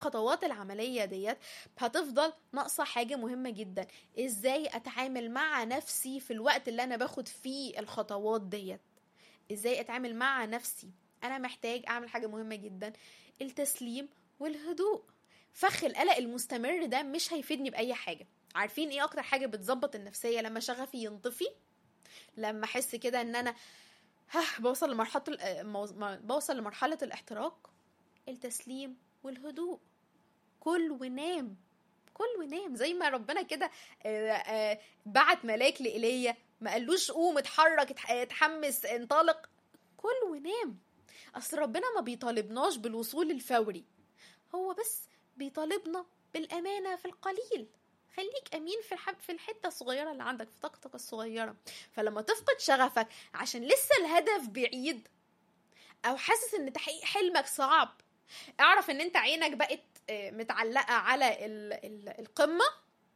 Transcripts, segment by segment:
الخطوات العمليه ديت هتفضل ناقصه حاجه مهمه جدا ازاي اتعامل مع نفسي في الوقت اللي انا باخد فيه الخطوات ديت ازاي اتعامل مع نفسي انا محتاج اعمل حاجه مهمه جدا التسليم والهدوء فخ القلق المستمر ده مش هيفيدني باي حاجه عارفين ايه اكتر حاجه بتظبط النفسيه لما شغفي ينطفي لما احس كده ان انا ها بوصل لمرحله ال- مو- ما- بوصل لمرحله الاحتراق التسليم والهدوء كل ونام كل ونام زي ما ربنا كده آه، آه، بعت ملاك لإيليا ما قالوش قوم اتحرك اتح- اتحمس انطلق كل ونام اصل ربنا ما بيطالبناش بالوصول الفوري هو بس بيطالبنا بالامانه في القليل خليك امين في الحب في الحته الصغيره اللي عندك في طاقتك الصغيره فلما تفقد شغفك عشان لسه الهدف بعيد او حاسس ان تحقيق حلمك صعب اعرف ان انت عينك بقت آه، متعلقه على ال- ال- القمه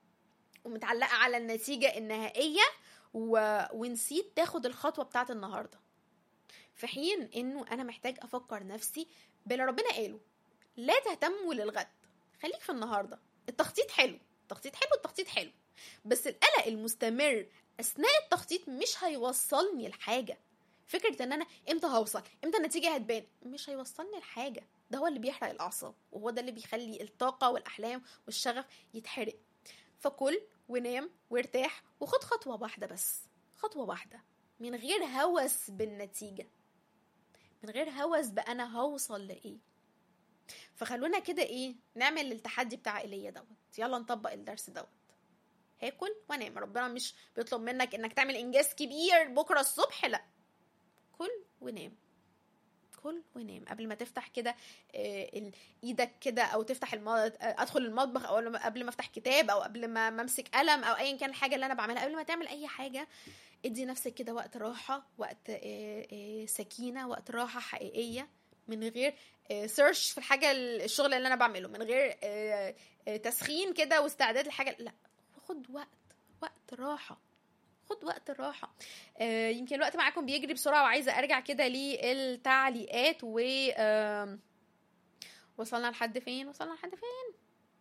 ومتعلقه على النتيجه النهائيه و... ونسيت تاخد الخطوه بتاعت النهارده في حين انه انا محتاج افكر نفسي باللي ربنا قاله لا تهتموا للغد خليك في النهارده التخطيط حلو التخطيط حلو التخطيط حلو بس القلق المستمر اثناء التخطيط مش هيوصلني لحاجه فكره ان انا امتى هوصل امتى النتيجه هتبان مش هيوصلني لحاجه ده هو اللي بيحرق الاعصاب وهو ده اللي بيخلي الطاقه والاحلام والشغف يتحرق فكل ونام وارتاح وخد خطوه واحده بس خطوه واحده من غير هوس بالنتيجه من غير هوس بانا هوصل لايه فخلونا كده ايه نعمل التحدي بتاع ايليا دوت يلا نطبق الدرس دوت هاكل وانام ربنا مش بيطلب منك انك تعمل انجاز كبير بكره الصبح لا كل ونام كل ونام قبل ما تفتح كده آه، ال- ايدك كده او تفتح الم... ادخل المطبخ او لما- قبل ما افتح كتاب او قبل ما ما امسك قلم او ايا كان الحاجه اللي انا بعملها قبل ما تعمل اي حاجه ادي نفسك كده وقت راحه وقت آه، آه، سكينه وقت راحه حقيقيه من غير سيرش في الحاجه الشغل اللي انا بعمله من غير آه، آه، تسخين كده واستعداد لحاجه لا خد وقت وقت راحه خد وقت راحه آه، يمكن الوقت معاكم بيجري بسرعه وعايزه ارجع كده للتعليقات و آم، وصلنا لحد فين وصلنا لحد فين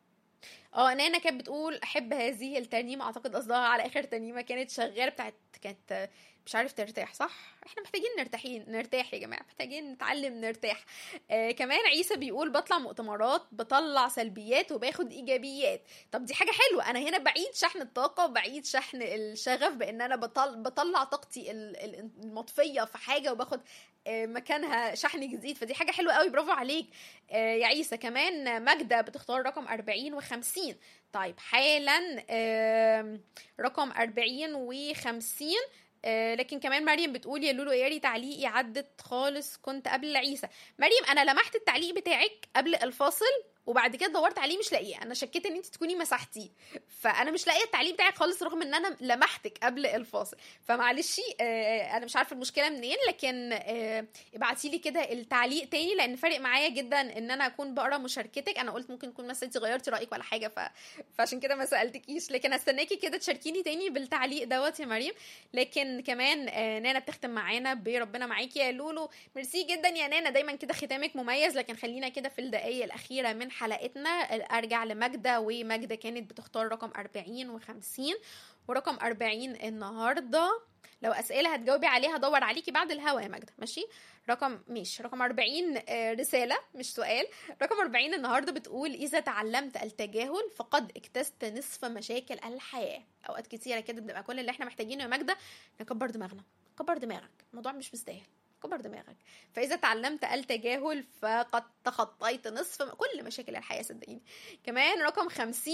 اه نانا كانت بتقول احب هذه الترنيمه اعتقد قصدها على اخر ترنيمه كانت شغاله بتاعت كانت آه، مش عارف ترتاح صح احنا محتاجين نرتاحين نرتاح يا جماعه محتاجين نتعلم نرتاح آه كمان عيسى بيقول بطلع مؤتمرات بطلع سلبيات وباخد ايجابيات طب دي حاجه حلوه انا هنا بعيد شحن الطاقه وبعيد شحن الشغف بان انا بطل بطلع طاقتي ال- ال- المطفيه في حاجه وباخد آه، مكانها شحن جديد فدي حاجه حلوه قوي برافو عليك آه، يا عيسى كمان ماجدة بتختار رقم 40 و50 طيب حالا آم، رقم 40 و50 آه، لكن كمان مريم بتقول يا لولو ياري تعليقي عدت خالص كنت قبل عيسى مريم انا لمحت التعليق بتاعك قبل الفاصل وبعد كده دورت عليه مش لاقيه انا شكيت ان انت تكوني مسحتيه فانا مش لاقيه التعليق بتاعك خالص رغم ان انا لمحتك قبل الفاصل فمعلش آه، انا مش عارفه المشكله منين لكن آه، ابعتي لي كده التعليق تاني لان فارق معايا جدا ان انا اكون بقرا مشاركتك انا قلت ممكن تكون مثلا انت غيرتي رايك ولا حاجه ف... فعشان كده ما سالتكيش لكن استناكي كده تشاركيني تاني بالتعليق دوت يا مريم لكن كمان آه، نانا بتختم معانا بربنا معاكي يا لولو ميرسي جدا يا نانا دايما كده ختامك مميز لكن خلينا كده في الدقايق الاخيره من حلقتنا ارجع لماجده وماجده كانت بتختار رقم 40 و50 ورقم 40 النهارده لو اسئله هتجاوبي عليها دور عليكي بعد الهوا يا ماجده ماشي رقم مش رقم 40 آه، رساله مش سؤال رقم 40 النهارده بتقول اذا تعلمت التجاهل فقد اكتست نصف مشاكل الحياه اوقات كتيره كده بنبقى كل اللي احنا محتاجينه يا ماجده نكبر دماغنا كبر دماغك الموضوع مش مستاهل كبر دماغك فاذا تعلمت التجاهل فقد تخطيت نصف كل مشاكل الحياه صدقيني كمان رقم 50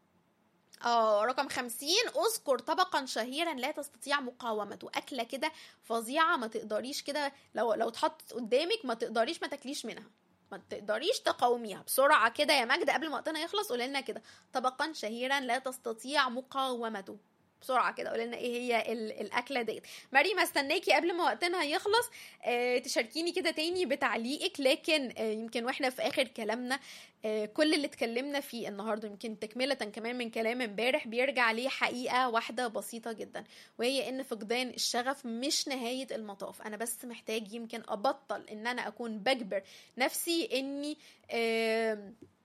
اه رقم خمسين اذكر طبقا شهيرا لا تستطيع مقاومته اكله كده فظيعه ما تقدريش كده لو لو اتحطت قدامك ما تقدريش ما تاكليش منها ما تقدريش تقاوميها بسرعه كده يا ماجده قبل ما وقتنا يخلص قولي لنا كده طبقا شهيرا لا تستطيع مقاومته بسرعه كده قولي لنا ايه هي ال- الاكله ديت مريم استناكي قبل ما وقتنا يخلص آه تشاركيني كده تاني بتعليقك لكن آه يمكن واحنا في اخر كلامنا آه كل اللي اتكلمنا فيه النهارده يمكن تكمله كمان من كلام امبارح بيرجع لحقيقه واحده بسيطه جدا وهي ان فقدان الشغف مش نهايه المطاف انا بس محتاج يمكن ابطل ان انا اكون بجبر نفسي اني آه